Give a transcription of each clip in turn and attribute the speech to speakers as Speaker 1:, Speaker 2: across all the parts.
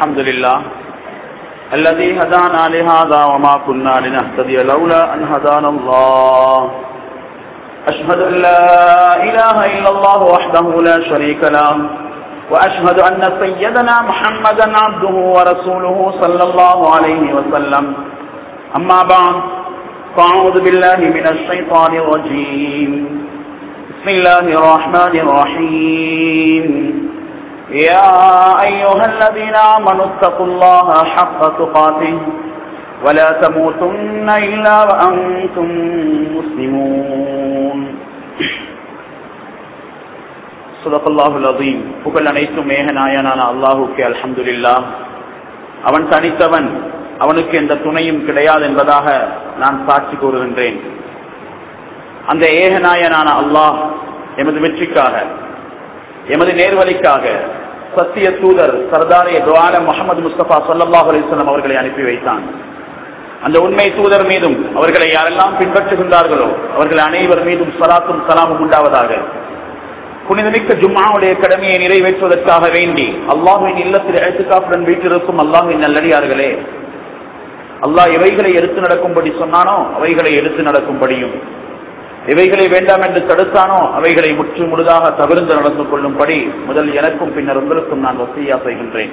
Speaker 1: الحمد لله الذي هدانا لهذا وما كنا لنهتدي لولا أن هدانا الله أشهد أن لا إله إلا الله وحده لا شريك له وأشهد أن سيدنا محمدا عبده ورسوله صلى الله عليه وسلم أما بعد فأعوذ بالله من الشيطان الرجيم بسم الله الرحمن الرحيم يا أيها الذين آمنوا اتقوا الله حق تقاته ولا تموتن إلا وأنتم مسلمون صدق الله العظيم புகழ் அனைத்தும் மேகநாயனான அல்லாஹுக்கு அல்ஹம்துலில்லா அவன் தனித்தவன் அவனுக்கு எந்த துணையும் கிடையாது என்பதாக நான் சாட்சி கூறுகின்றேன் அந்த ஏகநாயனான அல்லாஹ் எமது வெற்றிக்காக எமது நேர்வழிக்காக சத்திய தூதர் சர்தாரிய துவால முகமது முஸ்தபா சல்லாஹ் அலிஸ்லாம் அவர்களை அனுப்பி வைத்தான் அந்த உண்மை தூதர் மீதும் அவர்களை யாரெல்லாம் பின்பற்றுகின்றார்களோ அவர்கள் அனைவர் மீதும் சலாத்தும் சலாமும் உண்டாவதாக புனிதமிக்க ஜும்மாவுடைய கடமையை நிறைவேற்றுவதற்காக வேண்டி அல்லாஹுவின் இல்லத்தில் எழுத்துக்காப்புடன் வீட்டிருக்கும் அல்லாஹுவின் நல்லடியார்களே அல்லாஹ் எவைகளை எடுத்து நடக்கும்படி சொன்னானோ அவைகளை எடுத்து நடக்கும்படியும் எவைகளை வேண்டாம் என்று தடுத்தானோ அவைகளை முற்று முழுதாக தவிர்த்து நடந்து கொள்ளும்படி முதல் எனக்கும் பின்னர் உங்களுக்கும் நான் வசதியா செய்கின்றேன்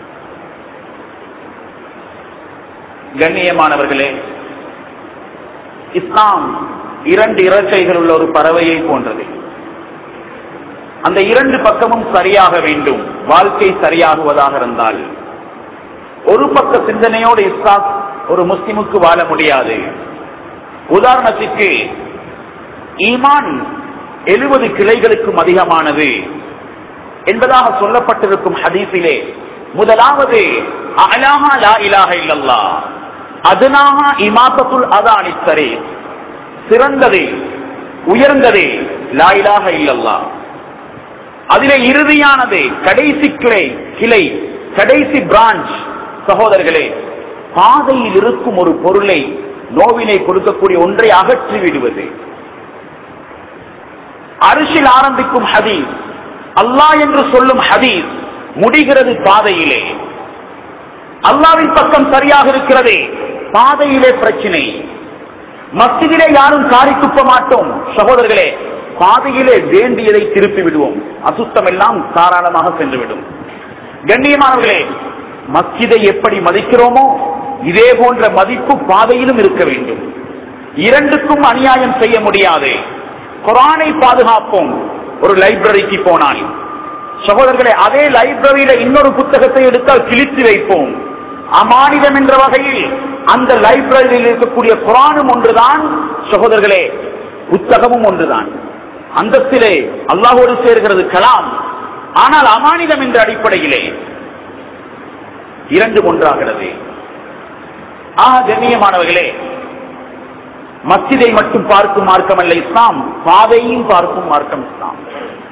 Speaker 1: கண்ணியமானவர்களே இஸ்லாம் இரண்டு இறக்கைகள் உள்ள ஒரு பறவையை போன்றது அந்த இரண்டு பக்கமும் சரியாக வேண்டும் வாழ்க்கை சரியாகுவதாக இருந்தால் ஒரு பக்க சிந்தனையோடு இஸ்லாம் ஒரு முஸ்லிமுக்கு வாழ முடியாது உதாரணத்திற்கு ஈமான் எழுபது கிளைகளுக்கும் அதிகமானது என்பதாக சொல்லப்பட்டிருக்கும் ஹதீஸிலே முதலாவது அலாஹா லா இலாஹ இல்லல்லா அதுனாக இமாசத்துல் அதானி சரி சிறந்தது உயர்ந்தது லா இலாஹ இல்லல்லா அதிலே இறுதியானது கடைசி கிளை கிளை கடைசி பிரான்ச் சகோதரர்களே பாதையில் இருக்கும் ஒரு பொருளை நோவினை கொடுக்கக்கூடிய ஒன்றை அகற்றி விடுவது அரிசில் ஆரம்பிக்கும் ஹதீஸ் அல்லாஹ் என்று சொல்லும் ஹதீஸ் முடிகிறது பாதையிலே அல்லாவின் பக்கம் சரியாக இருக்கிறது பாதையிலே பிரச்சனை மஸ்ஜிதிலே யாரும் காரி துப்ப மாட்டோம் சகோதரர்களே பாதையிலே வேண்டியதை திருப்பி விடுவோம் அசுத்தம் எல்லாம் தாராளமாக சென்றுவிடும் கண்ணியமானவர்களே மஸ்ஜிதை எப்படி மதிக்கிறோமோ இதே போன்ற மதிப்பு பாதையிலும் இருக்க வேண்டும் இரண்டுக்கும் அநியாயம் செய்ய முடியாது குரானை பாதுகாப்போம் ஒரு லைப்ரரிக்கு போனால் சகோதரர்களே அதே லைப்ரரியில இன்னொரு புத்தகத்தை எடுத்தால் கிழித்து வைப்போம் அமானிதம் என்ற வகையில் அந்த லைப்ரரியில் இருக்கக்கூடிய குரானும் ஒன்றுதான் சகோதரர்களே புத்தகமும் ஒன்றுதான் அந்தத்திலே அல்லாஹோடு சேர்கிறது கலாம் ஆனால் அமானிதம் என்ற அடிப்படையிலே இரண்டு ஒன்றாகிறது ஆக கண்ணியமானவர்களே மஸ்ஜிதை மட்டும் பார்க்கும் மார்க்கம் அல்ல இஸ்லாம் பாதையும் பார்க்கும் மார்க்கம் இஸ்லாம்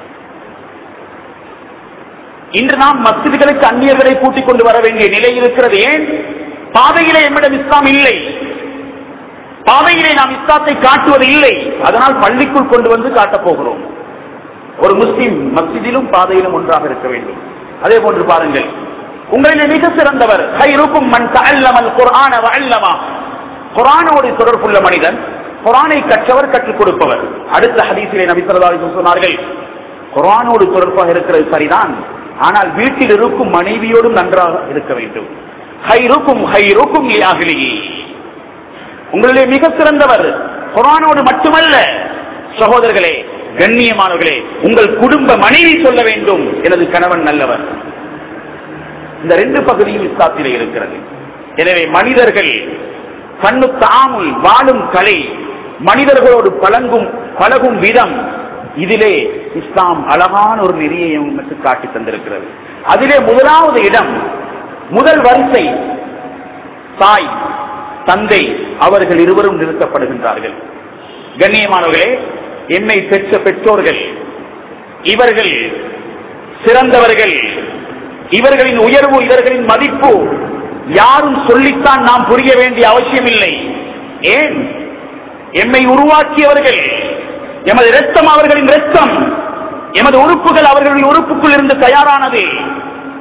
Speaker 1: இன்று நாம் மஸ்ஜிதுகளுக்கு அந்நியர்களை கூட்டிக் கொண்டு வர வேண்டிய நிலை இருக்கிறது ஏன் பாதையிலே எம்மிடம் இஸ்லாம் இல்லை பாதையிலே நாம் இஸ்லாத்தை காட்டுவது இல்லை அதனால் பள்ளிக்குள் கொண்டு வந்து காட்டப் போகிறோம் ஒரு முஸ்லிம் மஸ்ஜிதிலும் பாதையிலும் ஒன்றாக இருக்க வேண்டும் அதே போன்று பாருங்கள் உங்களிலே மிக சிறந்தவர் ஹைருக்கும் மன் தஅல்லமல் குர்ஆன வஅல்லமா குர்ஆனோடு தொடர்புள்ள மனிதன் குர்ஆனை கற்றவர் கற்றுக் கொடுப்பவர் அடுத்த ஹதீஸிலே நபி ஸல்லல்லாஹு அலைஹி வஸல்லம் சொன்னார்கள் குர்ஆனோடு தொடர்பாக இருக்கிறது சரிதான் ஆனால் வீட்டில் இருக்கும் மனைவியோடும் நன்றாக இருக்க வேண்டும் ஹைருக்கும் ஹைருக்கும் லியாஹ்லிஹி உங்களிலே மிக சிறந்தவர் குர்ஆனோடு மட்டுமல்ல சகோதரர்களே கண்ணியமானவர்களே உங்கள் குடும்ப மனைவி சொல்ல வேண்டும் எனது கணவன் நல்லவர் இந்த ரெண்டு பகுதியும் இஸ்லாத்திலே இருக்கிறது எனவே மனிதர்கள் கண்ணு தாமுல் வாழும் கலை மனிதர்களோடு பழங்கும் பழகும் விதம் இதிலே இஸ்லாம் அழகான ஒரு நெறியை நமக்கு காட்டி தந்திருக்கிறது அதிலே முதலாவது இடம் முதல் வரிசை தாய் தந்தை அவர்கள் இருவரும் நிறுத்தப்படுகின்றார்கள் கண்ணியமானவர்களே என்னை பெற்ற பெற்றோர்கள் இவர்கள் சிறந்தவர்கள் இவர்களின் உயர்வு இவர்களின் மதிப்பு யாரும் சொல்லித்தான் நாம் புரிய வேண்டிய அவசியம் இல்லை ஏன் எம்மை உருவாக்கியவர்கள் எமது ரத்தம் அவர்களின் ரத்தம் எமது உறுப்புகள் அவர்களின் உறுப்புக்குள் இருந்து தயாரானது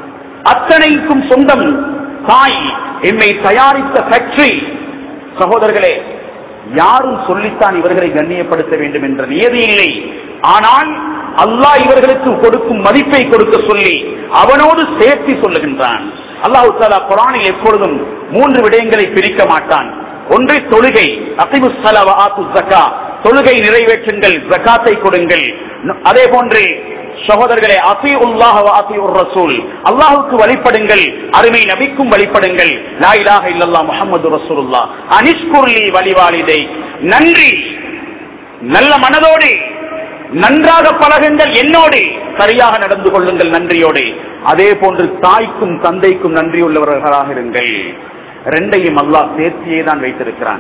Speaker 1: அத்தனைக்கும் சொந்தம் தாய் எம்மை தயாரித்த ஃபேக்டரி சகோதரர்களே யாரும் சொல்லித்தான் இவர்களை கண்ணியப்படுத்த வேண்டும் என்ற நியதி இல்லை ஆனால் அல்லாஹ் இவர்களுக்கு கொடுக்கும் மதிப்பை கொடுக்க சொல்லி அவனோடு சேர்த்து சொல்லுகின்றான் அல்லாஹு தாலா குரானில் எப்பொழுதும் மூன்று விடயங்களை பிரிக்க மாட்டான் ஒன்று தொழுகை அசிபு சலவாத்து ஜக்கா தொழுகை நிறைவேற்றுங்கள் ஜக்காத்தை கொடுங்கள் அதே போன்று சகோதரர்களே அசி உல்லாஹ் அசி உர் ரசூல் அல்லாஹுக்கு வழிபடுங்கள் அருமை நபிக்கும் வழிபடுங்கள் லா இலாஹ இல்லல்லா முஹம்மது ரசூலுல்லா அனிஷ்குர்லி வழிவாளிதை நன்றி நல்ல மனதோடு நன்றாக பழகுங்கள் என்னோடு சரியாக நடந்து கொள்ளுங்கள் நன்றியோடு அதே போன்று தாய்க்கும் தந்தைக்கும் நன்றியுள்ளவர்களாக இருங்கள் ரெண்டையும் அல்லாஹ் சேர்த்தியே தான் வைத்திருக்கிறான்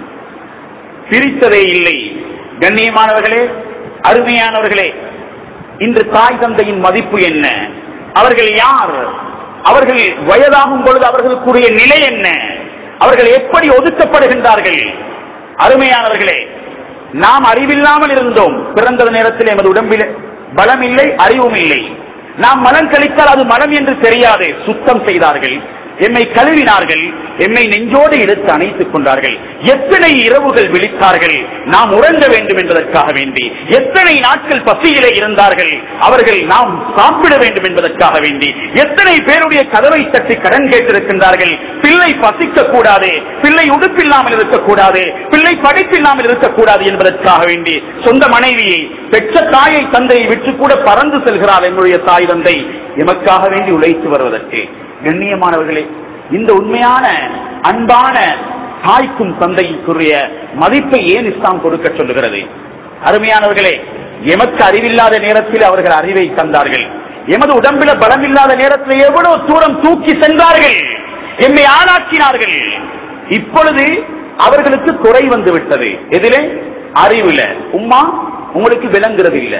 Speaker 1: பிரித்ததே இல்லை கண்ணியமானவர்களே அருமையானவர்களே இன்று தாய் தந்தையின் மதிப்பு என்ன அவர்கள் யார் அவர்கள் வயதாகும் பொழுது அவர்களுக்குரிய நிலை என்ன அவர்கள் எப்படி ஒதுக்கப்படுகின்றார்கள் அருமையானவர்களே நாம் அறிவில்லாமல் இருந்தோம் பிறந்த நேரத்தில் எமது உடம்பில் பலம் இல்லை அறிவும் இல்லை நாம் மலம் கழித்தால் அது மலம் என்று தெரியாது சுத்தம் செய்தார்கள் எம்மை கழுவினார்கள் எம்மை நெஞ்சோடு எடுத்து அணைத்துக் கொண்டார்கள் எத்தனை இரவுகள் விழித்தார்கள் நாம் உறங்க வேண்டும் என்பதற்காக வேண்டி எத்தனை நாட்கள் பசியிலே இருந்தார்கள் அவர்கள் நாம் சாப்பிட வேண்டும் என்பதற்காக வேண்டி எத்தனை பேருடைய கதவை தட்டி கடன் கேட்டிருக்கின்றார்கள் பிள்ளை பசிக்க கூடாது பிள்ளை உடுப்பில்லாமல் இருக்கக்கூடாது பிள்ளை படிப்பில்லாமல் இருக்கக்கூடாது என்பதற்காக வேண்டி சொந்த மனைவியை பெற்ற தாயை தந்தையை விட்டு கூட பறந்து செல்கிறார் என்னுடைய தாய் தந்தை எமக்காக வேண்டி உழைத்து வருவதற்கு கண்ணியமானவர்களே இந்த உண்மையான அன்பான தாய்க்கும் தந்தைக்குரிய மதிப்பை ஏன் இஸ்லாம் கொடுக்க சொல்லுகிறது அருமையானவர்களே எமக்கு அறிவில்லாத நேரத்தில் அவர்கள் அறிவை தந்தார்கள் எமது உடம்பில பலம் இல்லாத நேரத்தில் எவ்வளவு தூரம் தூக்கி சென்றார்கள் எம்மை ஆளாக்கினார்கள் இப்பொழுது அவர்களுக்கு குறை வந்து விட்டது எதிலே அறிவுல உம்மா உங்களுக்கு விளங்குறது இல்ல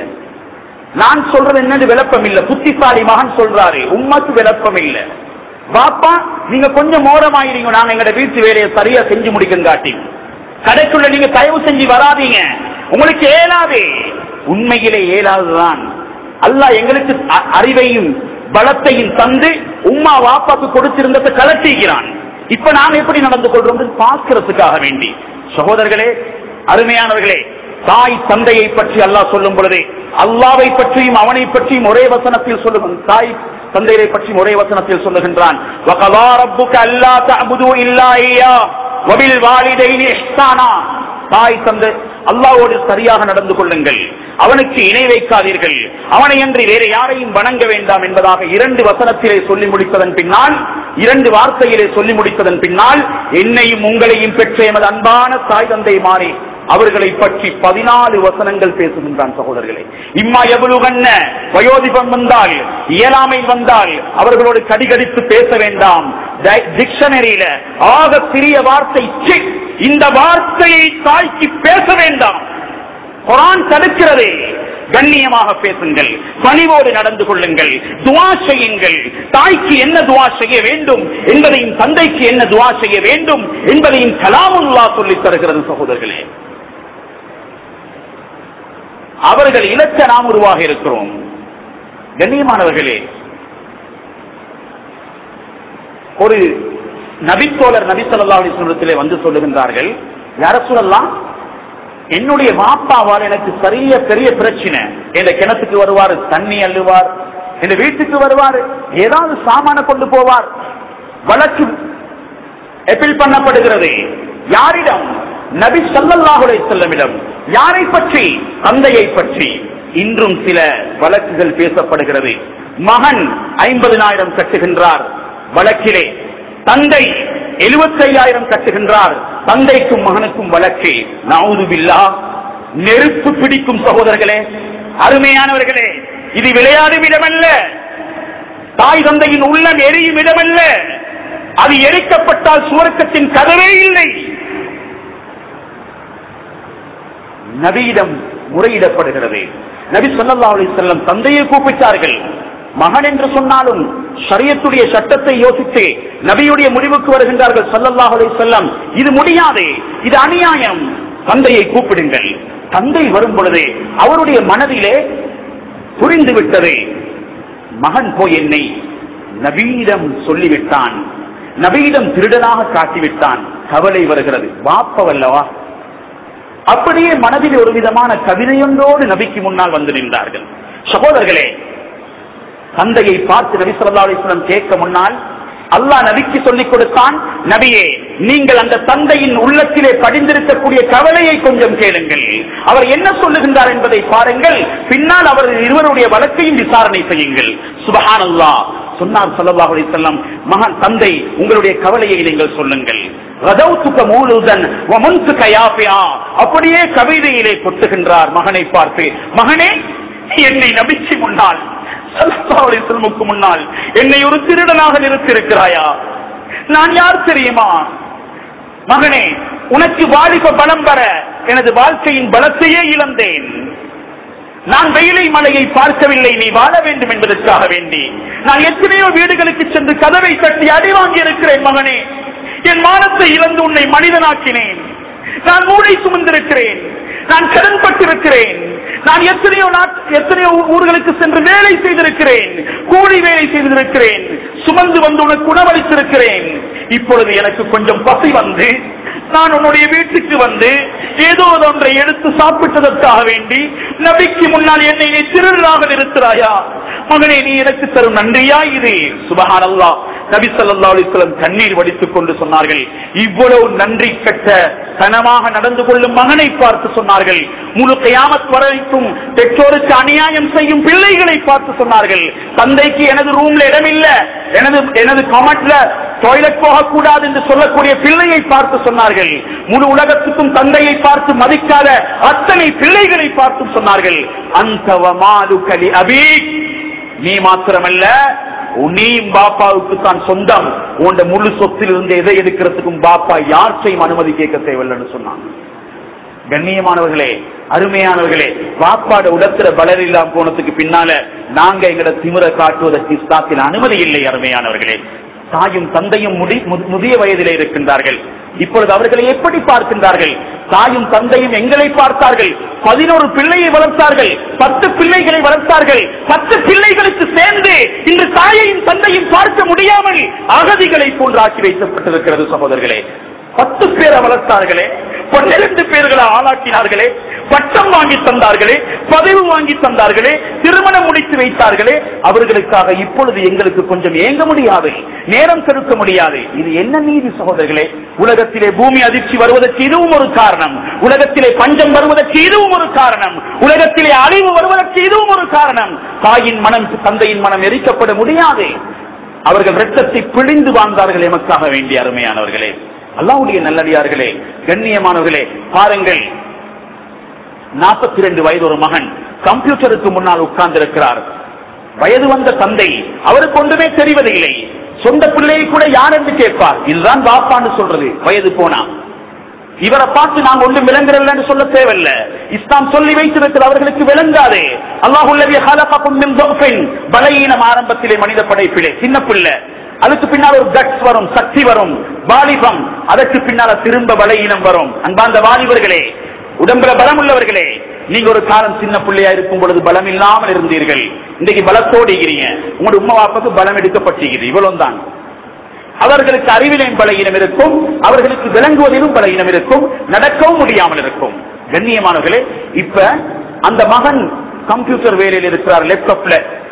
Speaker 1: நான் சொல்றது என்னன்னு விளப்பம் இல்ல புத்திசாலி மகன் சொல்றாரு உம்மாக்கு விளப்பம் இல்ல பாப்பா நீங்க கொஞ்சம் மோரமாயிருங்க நாங்க எங்கட வீட்டு வேலையை சரியா செஞ்சு முடிக்கங்காட்டி கடைக்குள்ள நீங்க தயவு செஞ்சு வராதீங்க உங்களுக்கு ஏலாது உண்மையிலே ஏலாதுதான் அல்லாஹ் எங்களுக்கு அ- அறிவையும் பலத்தையும் தந்து உம்மா வாப்பாக்கு கொடுத்திருந்ததை கலட்டிக்கிறான் இப்ப நாம் எப்படி நடந்து கொள்றோம் பார்க்கிறதுக்காக வேண்டி சகோதரர்களே அருமையானவர்களே தாய் தந்தையை பற்றி அல்லாஹ் சொல்லும் பொழுது அல்லாவை பற்றியும் அவனை பற்றியும் ஒரே வசனத்தில் சொல்லுங்க தாய் தந்தையை பற்றியும் ஒரே வசனத்தில் சொல்லுகின்றான் وَقَضَى رَبُّكَ أَلَّا تَعْبُدُوا إِلَّا إِيَّاهُ وَبِالْوَالِدَيْنِ إِحْسَانًا தாய் தந்தை அல்லாஹ்வோடு சரியாக நடந்து கொள்ளுங்கள் அவனுக்கு இணை வைக்காதீர்கள் அவனை அன்றி வேறு யாரையும் வணங்க வேண்டாம் என்பதாக இரண்டு வசனத்திலே சொல்லி முடித்ததன் பின்னால் இரண்டு வார்த்தையிலே சொல்லி முடித்ததன் பின்னால் என்னையும் உங்களையும் பெற்ற எமது அன்பான தாய் தந்தை மாறி அவர்களை பற்றி பதினாலு வசனங்கள் பேசுகின்றான் சகோதரர்களே இம்மா எவ்வளவுகண்ண வயோதிபம் வந்தால் இயலாமை வந்தால் அவர்களோடு கடிகடித்து பேச வேண்டாம் டிக்ஷனரியில ஆக சிறிய வார்த்தை சிக் இந்த வார்த்தையை தாய்க்கு பேச வேண்டாம் குரான் தடுக்கிறது கண்ணியமாக பேசுங்கள் பணிவோடு நடந்து கொள்ளுங்கள் துவா செய்யுங்கள் தாய்க்கு என்ன துவா செய்ய வேண்டும் என்பதையும் தந்தைக்கு என்ன துவா செய்ய வேண்டும் என்பதையும் கலாமுல்லா சொல்லித் தருகிறது சகோதரர்களே அவர்கள் இலக்க நாம் உருவாக இருக்கிறோம் கண்ணியமானவர்களே ஒரு நபித்தோழர் நபி ஸல்லல்லாஹு அலைஹி வஸல்லத்திலே வந்து சொல்லுகின்றார்கள் யார சொல்லலாம் என்னுடைய மாப்பாவால் எனக்கு சரிய பெரிய பிரச்சனை என் கிணத்துக்கு வருவார் தண்ணி அள்ளுவார் என் வீட்டுக்கு வருவார் ஏதாவது சாமான கொண்டு போவார் வழக்கு எப்பீல் பண்ணப்படுகிறது யாரிடம் நபி ஸல்லல்லாஹு அலைஹி வஸல்லமிடம் யாரை பற்றி தந்தையை பற்றி இன்றும் சில வழக்குகள் பேசப்படுகிறது மகன் ஐம்பதினாயிரம் கட்டுகின்றார் வழக்கிலே தந்தை எழுபத்தையாயிரம் கட்டுகின்றார் தந்தைக்கும் மகனுக்கும் வழக்கு நவுது பில்லா நெருப்பு பிடிக்கும் சகோதரர்களே அருமையானவர்களே இது விளையாடும் இடமல்ல தாய் தந்தையின் உள்ளம் எரியும் இடமல்ல அது எரிக்கப்பட்டால் சுவர்க்கத்தின் கதவே இல்லை நபியிடம் முறையிடப்படுகிறது நபி ஸல்லல்லாஹு அலைஹி வஸல்லம் தந்தையை கூப்பிட்டார்கள் மகன் என்று சொன்னாலும் ஷரியத்துடைய சட்டத்தை யோசித்து நபியுடைய முடிவுக்கு வருகின்றார்கள் ஸல்லல்லாஹு அலைஹி வஸல்லம் இது முடியாது இது அநியாயம் தந்தையை கூப்பிடுங்கள் தந்தை வரும் பொழுது அவருடைய மனதிலே புரிந்து விட்டது மகன் போய் என்னை நபீடம் சொல்லிவிட்டான் நபீடம் திருடனாக காட்டிவிட்டான் கவலை வருகிறது வாப்பவல்லவா அப்படியே மனதில் ஒரு விதமான கவிதையொன்றோடு நபிக்கு முன்னால் வந்து நின்றார்கள் சகோதரர்களே தந்தையை பார்த்து நபி சொல்லா அலிஸ்லம் கேட்க முன்னால் அல்லாஹ் நபிக்கு சொல்லிக் கொடுத்தான் நபியே நீங்கள் அந்த தந்தையின் உள்ளத்திலே படிந்திருக்கக்கூடிய கவலையை கொஞ்சம் கேளுங்கள் அவர் என்ன சொல்லுகின்றார் என்பதை பாருங்கள் பின்னால் அவர் இருவருடைய வழக்கையும் விசாரணை செய்யுங்கள் சுபஹான் அல்லாஹ் சொன்னார் சல்லல்லாஹு அலைஹி வஸல்லம் மகன் தந்தை உங்களுடைய கவலையை நீங்கள் சொல்லுங்கள் ரதௌத்துக்க மூலுதன் வமுன்துக்க யாஃபியா அப்படியே கவிதையிலே கொட்டுகின்றார் மகனை பார்த்து மகனே என்னை நபிச்சு முன்னால் ஸல்லல்லாஹு அலைஹி வஸல்லமுக்கு முன்னால் என்னை ஒரு திருடனாக நிறுத்தியிருக்கிறாயா நான் யார் தெரியுமா மகனே உனக்கு வாலிப பலம் பெற எனது வாழ்க்கையின் பலத்தையே இழந்தேன் நான் வெயிலை மலையை பார்க்கவில்லை நீ வாழ வேண்டும் என்பதற்காக வேண்டி நான் எத்தனையோ வீடுகளுக்கு சென்று கதவை தட்டி அடி வாங்கி இருக்கிறேன் மகனே என் மானத்தை இழந்து உன்னை மனிதனாக்கினேன் நான் மூளை சுமந்திருக்கிறேன் நான் கடன்பட்டிருக்கிறேன் நான் எத்தனையோ நாட் எத்தனையோ ஊ- ஊர்களுக்கு சென்று வேலை செய்திருக்கிறேன் கூலி வேலை செய்திருக்கிறேன் சுமந்து வந்து உனக்கு உணவளித்திருக்கிறேன் இப்பொழுது எனக்கு கொஞ்சம் பசி வந்து நான் உன்னுடைய வீட்டுக்கு வந்து ஏதோ ஒன்றை எடுத்து சாப்பிட்டதற்காக வேண்டி நபிக்கு முன்னால் என்னை நீ திருடனாக நிறுத்துறாயா மகனே நீ எனக்கு தரும் நன்றியா இது சுபஹானல்லா நபி ஸல்லல்லாஹு அலைஹி வஸல்லம் கண்ணீர் வடித்துக் கொண்டு சொன்னார்கள் இவ்வளவு நன்றி கட்ட தனமாக நடந்து கொள்ளும் மகனை பார்த்து சொன்னார்கள் முழு கியாமத் வரைக்கும் பெற்றோருக்கு அநியாயம் செய்யும் பிள்ளைகளை பார்த்து சொன்னார்கள் தந்தைக்கு எனது ரூம்ல இடமில்ல எனது எனது கமெண்ட்ல டாய்லெட் போகக்கூடாது என்று சொல்லக்கூடிய பிள்ளையை பார்த்து சொன்னார்கள் முழு உலகத்துக்கும் தந்தையை பார்த்து மதிக்காத அத்தனை பிள்ளைகளை பார்த்து சொன்னார்கள் அந்த கலி அபீக் நீ மாத்திரமல்ல நீயும் பாப்பாவுக்கு தான் சொந்தம் உன் முழு சொத்தில் இருந்து எதை எடுக்கிறதுக்கும் பாப்பா யார்ச்சையும் அனுமதி கேட்க தேவையில்லைன்னு சொன்னாங்க கண்ணியமானவர்களே அருமையானவர்களே பாப்பாட உடத்துல பலர் இல்லாம போனதுக்கு பின்னால நாங்க எங்கட திமிர காட்டுவதற்கு இஸ்லாத்தில் அனுமதி இல்லை அருமையானவர்களே தாயும் தந்தையும் முடி- மு- முதிய வயதிலே இருக்கின்றார்கள் இப்பொழுது அவர்களை எப்படி பார்க்கின்றார்கள் தாயும் தந்தையும் எங்களை பார்த்தார்கள் பதினோரு பிள்ளையை வளர்த்தார்கள் பத்து பிள்ளைகளை வளர்த்தார்கள் பத்து பிள்ளைகளுக்கு சேர்ந்து இன்று தாயையும் தந்தையும் பார்க்க முடியாமல் அகதிகளை போன்று ஆக்கி வைக்கப்பட்டிருக்கிறது சகோதரர்களே பத்து பேரை வளர்த்தார்களே பன்னிரண்டு பேர்களை ஆளாக்கினார்களே பட்டம் வாங்கி தந்தார்களே பதவி வாங்கி தந்தார்களே திருமணம் முடித்து வைத்தார்களே அவர்களுக்காக இப்பொழுது எங்களுக்கு கொஞ்சம் ஏங்க முடியாது நேரம் செலுத்த முடியாது இது என்ன நீதி சகோதரர்களே உலகத்திலே பூமி அதிர்ச்சி வருவதற்கு இதுவும் ஒரு காரணம் உலகத்திலே பஞ்சம் வருவதற்கு இதுவும் ஒரு காரணம் உலகத்திலே அழிவு வருவதற்கு இதுவும் ஒரு காரணம் தாயின் மனம் தந்தையின் மனம் எரிக்கப்பட முடியாது அவர்கள் ரத்தத்தை பிழிந்து வாழ்ந்தார்கள் எமக்காக வேண்டிய அருமையானவர்களே அல்லாவுடைய நல்லடியார்களே கண்ணியமானவர்களே பாருங்கள் நாற்பத்தி ரெண்டு வயது ஒரு மகன் கம்ப்யூட்டருக்கு முன்னால் உட்கார்ந்திருக்கிறார் வயது வந்த தந்தை அவருக்கு ஒன்றுமே தெரிவதில்லை சொந்த பிள்ளையை கூட யார் என்று கேட்பார் இதுதான் பாப்பான்னு சொல்றது வயது போனா இவரை பார்த்து நாங்க ஒன்றும் விளங்குறல்லன்னு சொல்ல தேவையில்ல இஸ்லாம் சொல்லி வைத்திருக்கிற அவர்களுக்கு விளங்காது அல்லாஹுல்லவி ஹலகக்கும் மின் துஃபின் பலகீனம் ஆரம்பத்திலே மனித படைப்பிலே சின்ன பிள்ளை அதுக்கு பின்னால் ஒரு கட்ஸ் வரும் சக்தி வரும் வாலிபம் அதற்கு பின்னால திரும்ப பலகீனம் வரும் அன்பாந்த வாலிபர்களே உடம்புல பலம் உள்ளவர்களே நீங்க ஒரு காலம் சின்ன பிள்ளையா இருக்கும் பொழுது பலம் இல்லாமல் இருந்தீர்கள் இன்னைக்கு பலத்தோடு இருக்கிறீங்க உங்களோட உம்மா வாப்பாக்கு பலம் எடுக்கப்பட்டிருக்கிறது இவ்வளவு தான் அவர்களுக்கு அறிவிலையும் பலகீனம் இருக்கும் அவர்களுக்கு விளங்குவதிலும் பலகீனம் இருக்கும் நடக்கவும் முடியாமல் இருக்கும் கண்ணியமானவர்களே இப்ப அந்த மகன் கம்ப்யூட்டர் வேலையில் இருக்கிறார் லேப்டாப்ல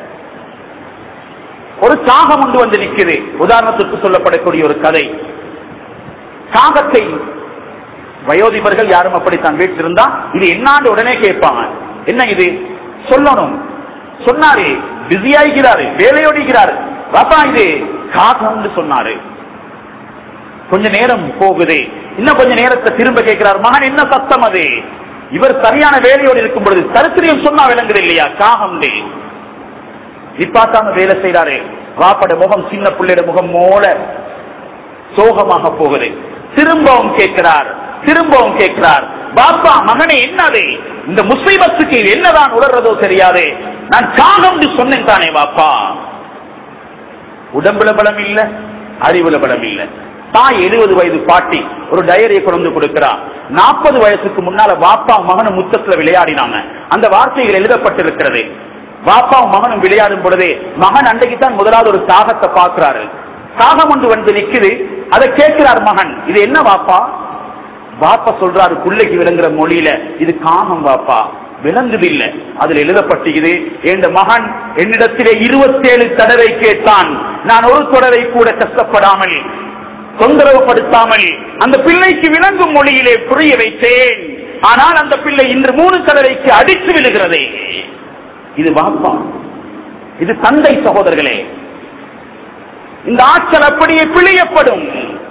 Speaker 1: ஒரு காகம் ஒன்று வந்து நிக்குது உதாரணத்துக்கு சொல்லப்படக்கூடிய ஒரு கதை காகத்தை வயோதிபர்கள் யாரும் அப்படித்தான் வீட்டில் இருந்தா இது என்னாண்டு உடனே கேட்பாங்க என்ன இது சொல்லணும் சொன்னாரு பிஸி ஆகிறாரு வேலையோடுகிறாரு பாப்பா இது காகம்னு சொன்னாரு கொஞ்ச நேரம் போகுது இன்னும் கொஞ்ச நேரத்தை திரும்ப கேட்கிறார் மகன் என்ன சத்தம் அது இவர் சரியான வேலையோடு இருக்கும் பொழுது சரித்திரியம் சொன்னா விளங்குது இல்லையா காகம் நிப்பாட்டாம வேலை செய்யறாரு வாப்பட முகம் சின்ன பிள்ளையோட முகம் மோல சோகமாக போகுது திரும்பவும் கேட்கிறார் திரும்பவும் கேட்கிறார் பாப்பா மகனே என்னது இந்த முஸ்லிமத்துக்கு இது என்னதான் உணர்றதோ தெரியாது நான் காகம் சொன்னேன் தானே பாப்பா உடம்புல பலம் இல்ல அறிவுல பலம் இல்ல தாய் எழுபது வயது பாட்டி ஒரு டயரியை கொண்டு கொடுக்கிறா நாற்பது வயசுக்கு முன்னால பாப்பா மகன முத்தத்துல விளையாடினாங்க அந்த வார்த்தைகள் எழுதப்பட்டிருக்கிறது வாப்பாவும் மகனும் விளையாடும் பொழுது மகன் அன்றைக்கு தான் முதலாவது ஒரு காகத்தை பார்க்கிறாரு காகம் ஒன்று வந்து நிக்குது அதை கேட்கிறார் மகன் இது என்ன வாப்பா வாப்பா சொல்றாரு பிள்ளைக்கு விளங்குற மொழியில இது காகம் வாப்பா விளங்குது இல்ல அதுல எழுதப்பட்டிருக்குது என் மகன் என்னிடத்திலே இருபத்தேழு தடவை கேட்டான் நான் ஒரு தடவை கூட கஷ்டப்படாமல் தொந்தரவுப்படுத்தாமல் அந்த பிள்ளைக்கு விளங்கும் மொழியிலே புரிய வைத்தேன் ஆனால் அந்த பிள்ளை இன்று மூணு தடவைக்கு அடித்து விழுகிறதே இது வாப்பா இது தந்தை சகோதரர்களே இந்த ஆற்றல் அப்படியே பிழையப்படும்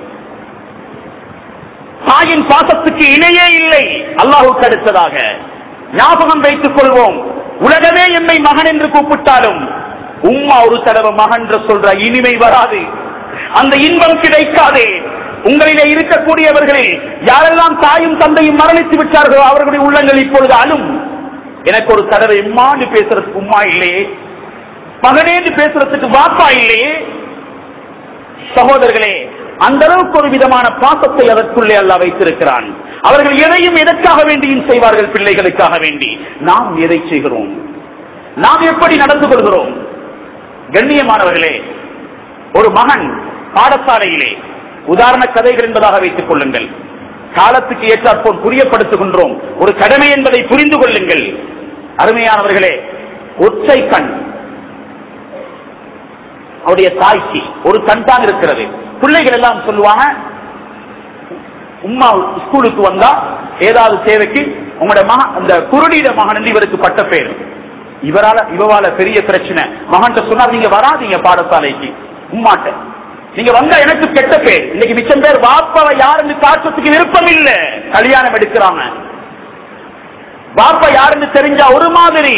Speaker 1: தாயின் பாசத்துக்கு இணையே இல்லை அல்லாஹுக்கு அடுத்ததாக ஞாபகம் வைத்துக் கொள்வோம் உலகமே என்னை மகன் என்று கூப்பிட்டாலும் உம்மா ஒரு தடவை மகன் என்று சொல்ற இனிமை வராது அந்த இன்பம் கிடைக்காது உங்களிலே இருக்கக்கூடியவர்களில் யாரெல்லாம் தாயும் தந்தையும் மரணித்து விட்டார்களோ அவர்களுடைய உள்ளங்கள் இப்பொழுது அழும் எனக்கு ஒரு தடவை உம்மான்னு பேசுறதுக்கு உம்மா இல்லையே மகனேன்னு பேசுறதுக்கு வாப்பா இல்லையே சகோதரர்களே அந்த அளவுக்கு ஒரு விதமான பாசத்தை அதற்குள்ளே அல்ல வைத்திருக்கிறான் அவர்கள் எதையும் எதற்காக வேண்டியும் செய்வார்கள் பிள்ளைகளுக்காக வேண்டி நாம் எதை செய்கிறோம் நாம் எப்படி நடந்து கொள்கிறோம் கண்ணியமானவர்களே ஒரு மகன் பாடசாலையிலே உதாரண கதைகள் என்பதாக வைத்துக் கொள்ளுங்கள் காலத்துக்கு ஏற்றாற்போல் புரியப்படுத்துகின்றோம் ஒரு கடமை என்பதை புரிந்து கொள்ளுங்கள் அருமையானவர்களே ஒற்றை கண் அவருடைய தாய்க்கு ஒரு கண் தான் இருக்கிறது பிள்ளைகள் எல்லாம் சொல்லுவாங்க உம்மா ஸ்கூலுக்கு வந்தா ஏதாவது தேவைக்கு உங்களோட மகன் அந்த குருடியிட மகன் என்று இவருக்கு பட்ட பேர் இவரால இவவால பெரிய பிரச்சனை மகன் சொன்னார் நீங்க வராதீங்க பாடசாலைக்கு உம்மாட்ட நீங்க வந்தா எனக்கு கெட்ட பேர் இன்னைக்கு மிச்சம் பேர் வாப்பாவை யாருன்னு காட்டுறதுக்கு விருப்பம் இல்ல கல்யாணம் எடுக்கிறாங்க வாப்பா யாருன்னு தெரிஞ்சா ஒரு மாதிரி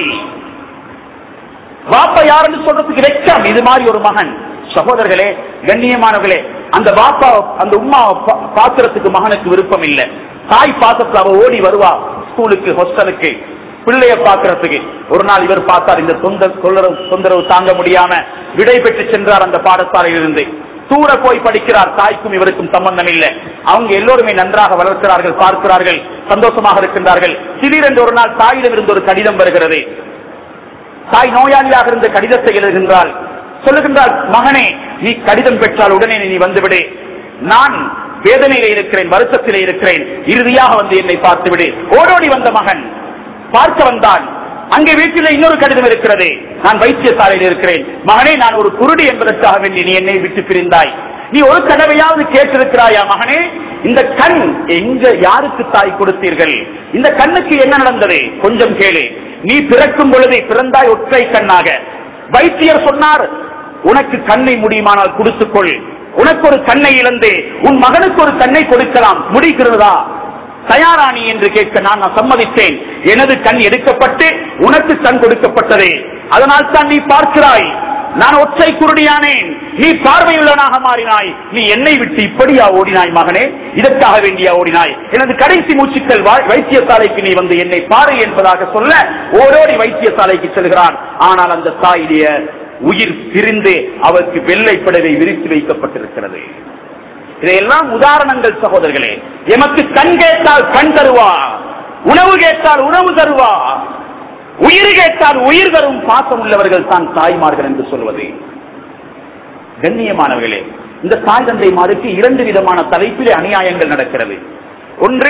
Speaker 1: வாப்பா யாருன்னு சொல்றதுக்கு வெட்கம் இது மாதிரி ஒரு மகன் சகோதரர்களே கண்ணியமானவர்களே அந்த வாப்பா அந்த உம்மா பாத்திரத்துக்கு மகனுக்கு விருப்பம் இல்ல தாய் பாத்திரத்துல அவ ஓடி வருவா ஸ்கூலுக்கு ஹாஸ்டலுக்கு பிள்ளைய பாக்குறதுக்கு ஒரு நாள் இவர் பார்த்தார் இந்த தொந்த தொந்தரவு தொந்தரவு தாங்க முடியாம விடை பெற்று சென்றார் அந்த பாடசாலையில் இருந்து தூர போய் படிக்கிறார் தாய்க்கும் இவருக்கும் சம்பந்தம் இல்லை அவங்க எல்லோருமே நன்றாக வளர்க்கிறார்கள் பார்க்கிறார்கள் சந்தோஷமாக இருக்கின்றார்கள் திடீரென்று ஒரு நாள் தாயிடம் இருந்து ஒரு கடிதம் வருகிறது தாய் நோயாளியாக இருந்த கடிதத்தை எழுதுகின்றாள் சொல்லுகின்றாள் மகனே நீ கடிதம் பெற்றால் உடனே நீ வந்துவிடு நான் வேதனையிலே இருக்கிறேன் வருத்தத்திலே இருக்கிறேன் இறுதியாக வந்து என்னை பார்த்து விடு ஓடோடி வந்த மகன் பார்க்க வந்தான் அங்கே வீட்டில் இன்னொரு கடிதம் இருக்கிறது நான் வைத்தியசாலையில் இருக்கிறேன் மகனே நான் ஒரு குருடி என்பதற்காக வேண்டி நீ என்னை விட்டு பிரிந்தாய் நீ ஒரு தடவையாவது கேட்டிருக்கிறாயா மகனே இந்த கண் எங்க யாருக்கு தாய் கொடுத்தீர்கள் இந்த கண்ணுக்கு என்ன நடந்தது கொஞ்சம் கேளு நீ பிறக்கும் பொழுதே பிறந்தாய் ஒற்றை கண்ணாக வைத்தியர் சொன்னார் உனக்கு கண்ணை முடியுமானால் கொடுத்துக்கொள் உனக்கு ஒரு கண்ணை இழந்து உன் மகனுக்கு ஒரு கண்ணை கொடுக்கலாம் முடிக்கிறதா தயாராணி என்று கேட்க நான் நான் சம்மதித்தேன் எனது கண் எடுக்கப்பட்டு உனக்கு கண் கொடுக்கப்பட்டதே அதனால் தான் நீ பார்க்கிறாய் நான் ஒற்றை குருடியானேன் நீ பார்வையுள்ளனாக மாறினாய் நீ என்னை விட்டு இப்படியா ஓடினாய் மகனே இதற்காக வேண்டியா ஓடினாய் எனது கடைசி மூச்சுக்கள் வா- வைத்தியசாலைக்கு நீ வந்து என்னை பாரு என்பதாக சொல்ல ஓடோடி வைத்தியசாலைக்கு செல்கிறான் ஆனால் அந்த தாயுடைய உயிர் பிரிந்து அவருக்கு வெள்ளை படவை விரித்து வைக்கப்பட்டிருக்கிறது இதையெல்லாம் உதாரணங்கள் சகோதரர்களே எமக்கு கண் கேட்டால் கண் தருவா உணவு கேட்டால் உணவு தருவா உயிர் கேட்டால் உயிர் தரும் பாசம் உள்ளவர்கள் தான் தாய்மார்கள் என்று சொல்வது கண்ணியமானவர்களே இந்த தாய் தந்தைமாருக்கு இரண்டு விதமான தலைப்பிலே அநியாயங்கள் நடக்கிறது ஒன்று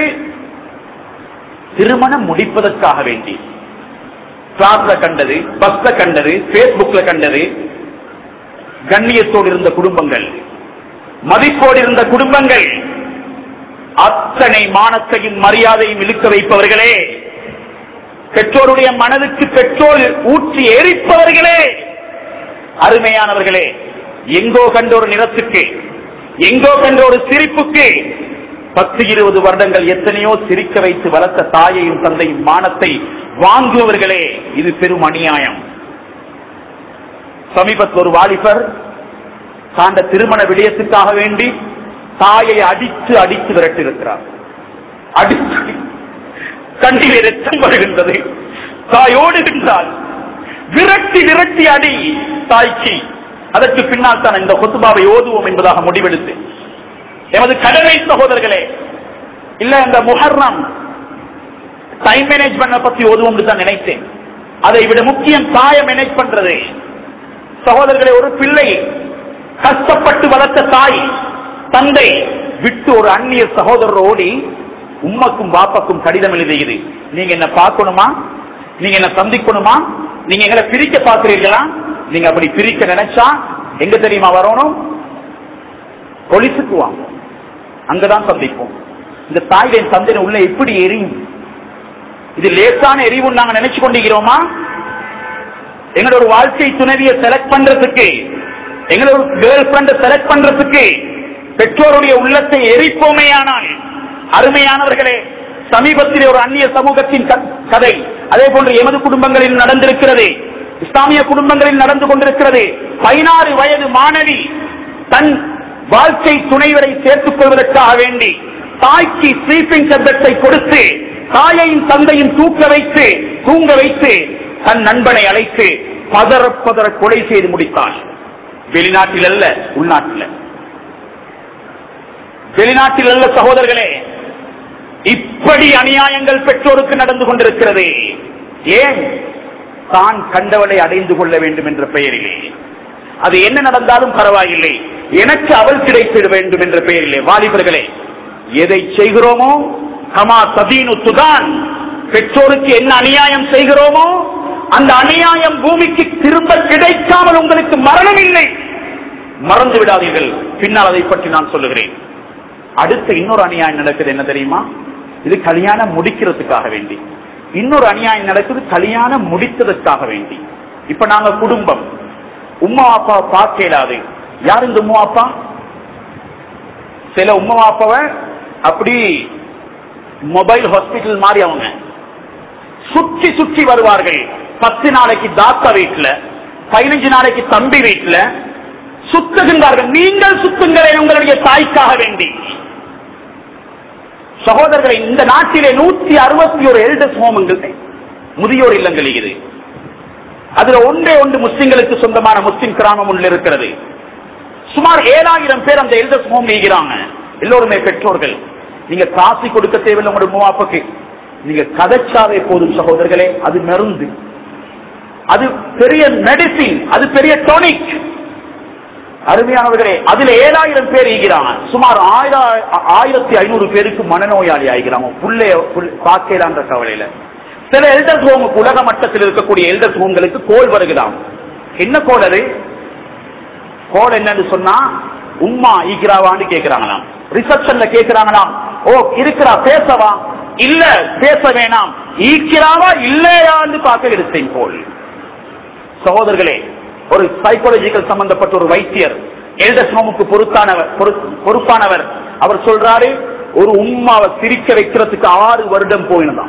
Speaker 1: திருமணம் முடிப்பதற்காக வேண்டி கிளாஸ்ல கண்டது பஸ்ல கண்டது பேஸ்புக்ல கண்டது கண்ணியத்தோடு இருந்த குடும்பங்கள் மதிப்போடு இருந்த குடும்பங்கள் அத்தனை மானத்தையும் மரியாதையும் இழுக்க வைப்பவர்களே பெற்றோருடைய மனதுக்கு பெட்ரோல் ஊற்றி எரிப்பவர்களே அருமையானவர்களே எங்கோ கண்ட ஒரு நிறத்துக்கு எங்கோ கண்ட ஒரு சிரிப்புக்கு பத்து இருபது வருடங்கள் எத்தனையோ சிரிக்க வைத்து வளர்த்த தாயையும் தந்தையும் மானத்தை வாங்குபவர்களே இது பெரும் அநியாயம் சமீபத்தில் ஒரு வாலிபர் தாண்ட திருமண விடயத்துக்காக வேண்டி தாயை அடித்து அடித்து விரட்டிருக்கிறார் அடித்து கண்ணிலே ரத்தம் வருகின்றது தாய் ஓடுகின்றாள் விரட்டி விரட்டி அடி தாய்க்கு அதற்கு பின்னால் தான் இந்த கொத்துபாவை ஓதுவோம் என்பதாக முடிவெடுத்து எமது கடமை சகோதரர்களே இல்ல இந்த முஹர்ரம் டைம் மேனேஜ்மெண்ட் பத்தி ஓதுவோம் தான் நினைத்தேன் அதை விட முக்கியம் தாயம் என்ன பண்றது சகோதரர்களை ஒரு பிள்ளை கஷ்டப்பட்டு வளர்த்த தாய் தந்தை விட்டு ஒரு அந்நிய சகோதரர் ஓடி உம்மக்கும் பாப்பாக்கும் கடிதம் எழுதியது நீங்க என்ன பார்க்கணுமா நீங்க என்ன சந்திக்கணுமா நீங்க எங்களை பிரிக்க பார்க்கிறீர்களா நீங்க அப்படி பிரிக்க நினைச்சா எங்க தெரியுமா வரணும் போலீஸுக்கு வாங்க அங்கதான் சந்திப்போம் இந்த தாயுடைய தந்தையின் உள்ள எப்படி எரியும் இது லேசான எரிவுன்னு நாங்க நினைச்சு கொண்டிருக்கிறோமா எங்களோட ஒரு வாழ்க்கை துணைவியை செலக்ட் பண்றதுக்கு எங்களோட கேர்ள் ஃபிரெண்ட் செலக்ட் பண்றதுக்கு பெற்றோருடைய உள்ளத்தை எரிப்போமேயானால் அருமையானவர்களே சமீபத்தில் ஒரு அந்நிய சமூகத்தின் க- கதை அதே போன்று எமது குடும்பங்களில் நடந்திருக்கிறது இஸ்லாமிய குடும்பங்களில் நடந்து கொண்டிருக்கிறது பதினாறு வயது மாணவி தன் வாழ்க்கை துணைவரை சேர்த்துக் கொள்வதற்காக வேண்டி தாய்க்கு ஸ்லீப்பிங் டெப்லெட்டை கொடுத்து தாயையும் தந்தையும் தூக்க வைத்து தூங்க வைத்து தன் நண்பனை அழைத்து பதற பதற கொலை செய்து முடித்தாள் வெளிநாட்டில் அல்ல உள்நாட்டில் வெளிநாட்டில் அல்ல சகோதரர்களே இப்படி அநியாயங்கள் பெற்றோருக்கு நடந்து கொண்டிருக்கிறது ஏன் தான் கண்டவளை அடைந்து கொள்ள வேண்டும் என்ற பெயரிலே அது என்ன நடந்தாலும் பரவாயில்லை எனக்கு அவள் கிடைத்திட வேண்டும் என்ற பெயரிலே வாலிபர்களே எதை செய்கிறோமோ கமா சதீனு துதான் பெற்றோருக்கு என்ன அநியாயம் செய்கிறோமோ அந்த அநியாயம் பூமிக்கு திரும்ப கிடைக்காமல் உங்களுக்கு மரணம் இல்லை மறந்து விடாதீர்கள் பின்னால் அதை பற்றி நான் சொல்லுகிறேன் அடுத்த இன்னொரு அநியாயம் நடக்குது என்ன தெரியுமா இது கல்யாணம் முடிக்கிறதுக்காக வேண்டி இன்னொரு அநியாயம் நடக்குது கல்யாணம் முடித்ததற்காக வேண்டி இப்ப நாங்க குடும்பம் உம்மா அப்பா பார்க்க இயலாது யார் இந்த உம்மா அப்பா சில உம்மா அப்பாவை அப்படி மொபைல் ஹாஸ்பிட்டல் மாதிரி அவங்க சுற்றி சுற்றி வருவார்கள் பத்து நாளைக்கு தாத்தா வீட்டுல பதினஞ்சு நாளைக்கு தம்பி வீட்டுல சுத்துகின்றார்கள் நீங்கள் சுத்துங்களேன் உங்களுடைய தாய்க்காக வேண்டி சகோதரர்களை இந்த நாட்டிலே நூத்தி அறுபத்தி ஒரு எல்டர்ஸ் ஹோமங்கள் முதியோர் இல்லங்கள் இது அதுல ஒன்றே ஒன்று முஸ்லிம்களுக்கு சொந்தமான முஸ்லிம் கிராமம் உள்ள இருக்கிறது சுமார் ஏழாயிரம் பேர் அந்த எல்டர்ஸ் ஹோம் ஈகிறாங்க எல்லோருமே பெற்றோர்கள் நீங்க காசு கொடுக்க தேவையில்லை உங்களுடைய மூவாப்புக்கு நீங்க கதைச்சாவே போதும் சகோதரர்களே அது மருந்து அது பெரிய மெடிசின் அது பெரிய டோனிக் அருமையானவர்களே அதுல ஏழாயிரம் பேர் ஈகிறாங்க சுமார் ஆயிரம் ஆயிரத்தி ஐநூறு பேருக்கு மனநோயாளி ஆகிறாங்க புள்ளைய பார்க்கலான்ற கவலையில சில எல்டர்ஸ் ஹோமுக்கு உலக மட்டத்தில் இருக்கக்கூடிய எல்டர்ஸ் ஹோம்களுக்கு கோல் வருகிறாம் என்ன கோல் அது கோல் என்னன்னு சொன்னா உம்மா ஈக்கிறாவான்னு கேக்குறாங்களாம் ரிசப்ஷன்ல கேக்குறாங்களாம் ஓ இருக்கிறா பேசவா இல்ல பேச வேணாம் ஈக்கிறாவா இல்லையான்னு பார்க்க எடுத்தேன் கோல் சகோதரர்களே ஒரு சைக்காலஜிக்கல் சம்பந்தப்பட்ட ஒரு வைத்தியர் எல்டர்ஸ் ஹோமுக்கு பொறுத்தானவர் பொறு- பொறுப்பானவர் அவர் சொல்றாரு ஒரு உம்மாவை சிரிக்க வைக்கிறதுக்கு ஆறு வருடம் போயினதாம்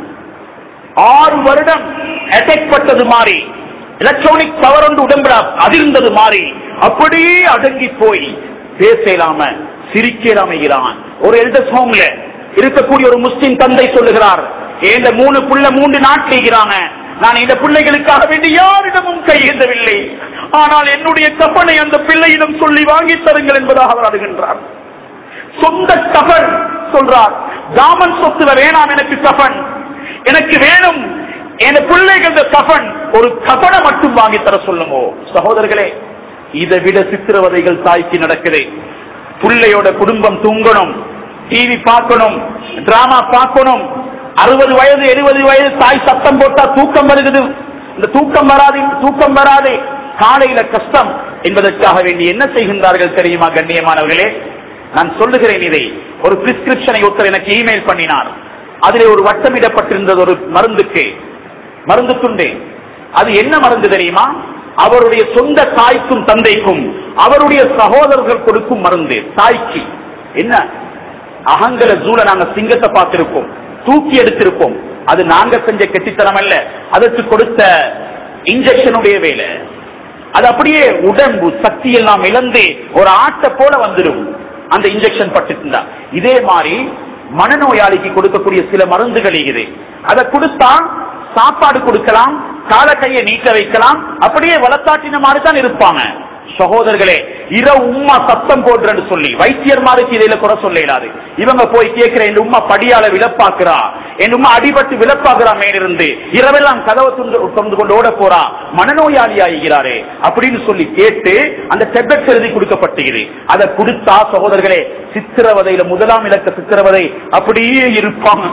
Speaker 1: ஆறு வருடம் அட்டாக் பட்டது மாறி எலக்ட்ரானிக் பவர் ஒன்று உடம்புல அதிர்ந்தது மாறி அப்படியே அடங்கி போய் பேசலாம சிரிக்கலாமைகிறான் ஒரு எல்டர்ஸ் ஹோம்ல இருக்கக்கூடிய ஒரு முஸ்லிம் தந்தை சொல்லுகிறார் இந்த மூணு புள்ள மூன்று நாட்டிலிருக்கிறாங்க நான் இந்த பிள்ளைகளுக்காக வேண்டி யாரிடமும் கையேந்தவில்லை ஆனால் என்னுடைய கப்பனை அந்த பிள்ளையிடம் சொல்லி வாங்கி தருங்கள் என்பதாக அவர் அழுகின்றார் சொந்த கபன் சொல்றார் தாமன் சொத்துல வேணாம் எனக்கு கபன் எனக்கு வேணும் என் பிள்ளைகள் கபன் ஒரு கபனை மட்டும் வாங்கி தர சொல்லுங்க சகோதரர்களே இதை விட சித்திரவதைகள் தாய்க்கு நடக்குது பிள்ளையோட குடும்பம் தூங்கணும் டிவி பார்க்கணும் டிராமா பார்க்கணும் அறுபது வயது எழுபது வயது தாய் சத்தம் போட்டா தூக்கம் வருகிறது இந்த தூக்கம் வராது தூக்கம் வராது காலையில கஷ்டம் என்பதற்காக வேண்டி என்ன செய்கின்றார்கள் தெரியுமா கண்ணியமானவர்களே நான் சொல்லுகிறேன் இதை ஒரு பிரிஸ்கிரிப்ஷனை ஒருத்தர் எனக்கு இமெயில் பண்ணினார் அதிலே ஒரு வட்டமிடப்பட்டிருந்தது ஒரு மருந்துக்கு மருந்து துண்டு அது என்ன மருந்து தெரியுமா அவருடைய சொந்த தாய்க்கும் தந்தைக்கும் அவருடைய சகோதரர்கள் கொடுக்கும் மருந்து தாய்க்கு என்ன அகங்கல ஜூல நாங்க சிங்கத்தை பார்த்திருப்போம் தூக்கி எடுத்திருப்போம் அது நாங்க செஞ்ச கெட்டித்தனம் அல்ல அதற்கு கொடுத்த இன்ஜெக்ஷனுடைய வேலை அது அப்படியே உடம்பு சக்தி எல்லாம் இழந்து ஒரு ஆட்டை போல வந்துடும் அந்த இன்ஜெக்ஷன் பட்டுருந்தா இதே மாதிரி மனநோயாளிக்கு கொடுக்கக்கூடிய சில மருந்துகள் இது அதை கொடுத்தா சாப்பாடு கொடுக்கலாம் கால கையை நீட்ட வைக்கலாம் அப்படியே வளர்த்தாட்டின மாதிரி தான் இருப்பாங்க சகோதரர்களே இரவு உம்மா சத்தம் போடுறன்னு சொல்லி வைத்தியர் மாதிரி இதையில குறை சொல்ல இயலாது இவங்க போய் கேட்கிற இந்த உம்மா படியால விழப்பாக்குறா என் உம்மா அடிபட்டு விளப்பாகிறா மேலிருந்து இரவெல்லாம் கதவை துண்டு தொந்து கொண்டு ஓட போறா மனநோயாளி ஆகிறாரே அப்படின்னு சொல்லி கேட்டு அந்த டெப்லெட் எழுதி கொடுக்கப்பட்டுகிறது அதை கொடுத்தா சகோதரர்களே சித்திரவதையில முதலாம் இலக்க சித்திரவதை அப்படியே இருப்பாங்க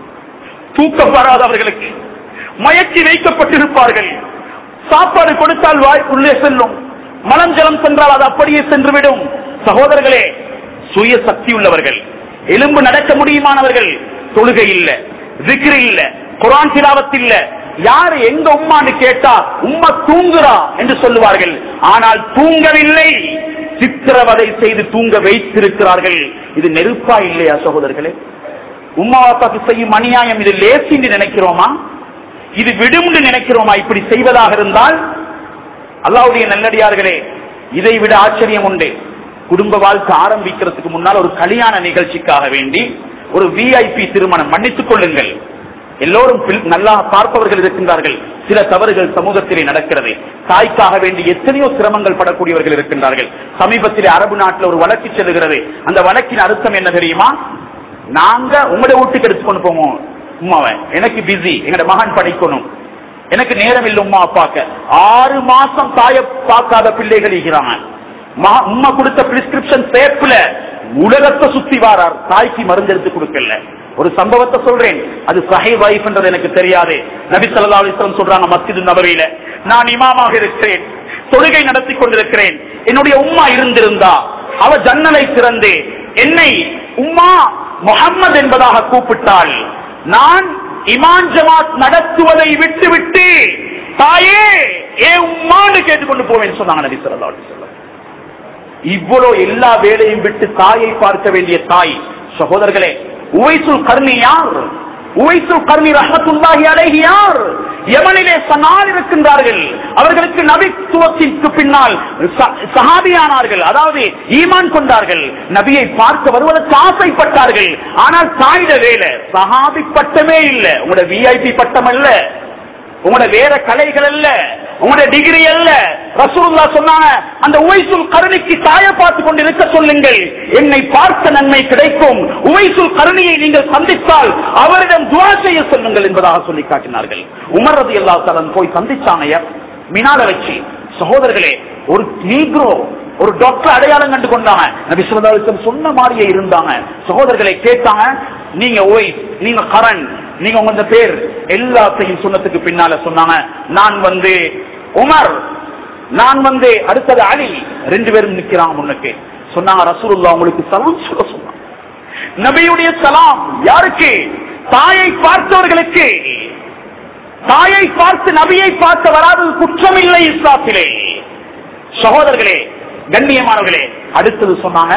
Speaker 1: தூக்கம் வராதவர்களுக்கு மயக்கி வைக்கப்பட்டிருப்பார்கள் சாப்பாடு கொடுத்தால் வாய்க்குள்ளே செல்லும் மலம் ஜலம் சென்றால் அது அப்படியே சென்றுவிடும் சகோதரர்களே சுய சக்தி உள்ளவர்கள் எலும்பு நடக்க முடியுமானவர்கள் தொழுகை இல்ல விக்ரி இல்ல குரான் திலாவத் இல்ல யார் எங்க உம்மான்னு கேட்டா உம்மா தூங்குறா என்று சொல்லுவார்கள் ஆனால் தூங்கவில்லை சித்திரவதை செய்து தூங்க வைத்திருக்கிறார்கள் இது நெருப்பா இல்லையா சகோதரர்களே உம்மா அப்பாக்கு செய்யும் அநியாயம் இது லேசின்னு நினைக்கிறோமா இது விடும்னு நினைக்கிறோமா இப்படி செய்வதாக இருந்தால் அல்லாவுடைய நல்லடியார்களே இதை விட ஆச்சரியம் உண்டு குடும்ப வாழ்க்கை ஆரம்பிக்கிறதுக்கு முன்னால் ஒரு கல்யாண நிகழ்ச்சிக்காக வேண்டி ஒரு விஐபி திருமணம் மன்னித்துக் கொள்ளுங்கள் எல்லோரும் பில்- நல்லா பார்ப்பவர்கள் இருக்கின்றார்கள் சில தவறுகள் சமூகத்திலே நடக்கிறது தாய்க்காக வேண்டி எத்தனையோ சிரமங்கள் படக்கூடியவர்கள் இருக்கின்றார்கள் சமீபத்திலே அரபு நாட்டில் ஒரு வழக்கு செல்லுகிறது அந்த வழக்கின் அர்த்தம் என்ன தெரியுமா நாங்க உங்களோட வீட்டுக்கு எடுத்து கொண்டு போவோம் உமாவை எனக்கு பிஸி எங்கட மகன் படிக்கணும் எனக்கு நேரம் இல்லை உமா அப்பாக்க ஆறு மாசம் தாய பார்க்காத பிள்ளைகள் இருக்கிறாங்க ம- உம்மா கொடுத்த பிரிஸ்கிரிப்ஷன் சேப்ல உலகத்தை சுத்தி வாரார் தாய்க்கு மருந்து எடுத்து கொடுக்கல ஒரு சம்பவத்தை சொல்றேன் அது சஹை வைஃப்ன்றது எனக்கு தெரியாது நபி ஸல்லல்லாஹு அலைஹி வஸல்லம் சொல்றாங்க மஸ்ஜிது நபவியில நான் இமாமாக இருக்கிறேன் தொழுகை நடத்தி கொண்டிருக்கிறேன் என்னுடைய உம்மா இருந்திருந்தா அவ ஜன்னலை திறந்து என்னை உம்மா முஹம்மது என்பதாக கூப்பிட்டாள் நான் இமான் ஜமாத் நடத்துவதை விட்டுவிட்டு தாயே ஏ உம்மான்னு கேட்டுக்கொண்டு போவேன் சொன்னாங்க நபி ஸல்லல்லாஹு அலைஹி வஸல்லம் இவ்வளவு எல்லா வேலையும் விட்டு தாயை பார்க்க வேண்டிய தாய் சகோதரர்களே உவைசுல் கர்ணி யார் உவைசுல் கர்ணி ரஹமத்துல்லாஹி அலைஹி யார் யமனிலே சனால் இருக்கின்றார்கள் அவர்களுக்கு நபித்துவத்திற்கு பின்னால் ச- சஹாபியானார்கள் அதாவது ஈமான் கொண்டார்கள் நபியை பார்க்க வருவதற்கு ஆசைப்பட்டார்கள் ஆனால் தாயிட வேலை சஹாபி பட்டமே இல்ல உங்களோட விஐபி பட்டம் அல்ல உங்களோட வேற கலைகள் அல்ல உங்களோட டிகிரி அல்ல ரசூலுல்லா சொன்னாங்க அந்த உவைசுல் கருணிக்கு தாய பார்த்து கொண்டு இருக்க சொல்லுங்கள் என்னை பார்த்த நன்மை கிடைக்கும் உவைசுல் கருணியை நீங்கள் சந்தித்தால் அவரிடம் துவா செய்ய சொல்லுங்கள் என்பதாக சொல்லி காட்டினார்கள் உமர் ரதி அல்லா போய் சந்திச்சாங்க மினால வச்சு சகோதரர்களே ஒரு நீக்ரோ ஒரு டாக்டர் அடையாளம் கண்டு கொண்டாங்க நபி ஸல்லல்லாஹு அலைஹி வஸல்லம் சொன்ன மாதிரியே இருந்தாங்க சகோதரர்களை கேட்டாங்க நீங்க ஓய் நீங்க கரண் நீங்க உங்க பேர் எல்லாத்தையும் சொன்னதுக்கு பின்னால சொன்னாங்க நான் வந்து உமர் நான் வந்து அடுத்தது அலி ரெண்டு பேரும் நிக்கிறாங்க முன்னுக்கு சொன்னாங்க ரசூலுல்லாஹ் உங்களுக்கு சலாம் சொல்ல சொன்னாங்க நபியுடைய சலாம் யாருக்கு தாயை பார்த்தவர்களுக்கு தாயை பார்த்து நபியை பார்த்து வராதது குற்றம் இல்லை இஸ்லாத்திலே சகோதரர்களே கண்ணியமானவர்களே அடுத்தது சொன்னாங்க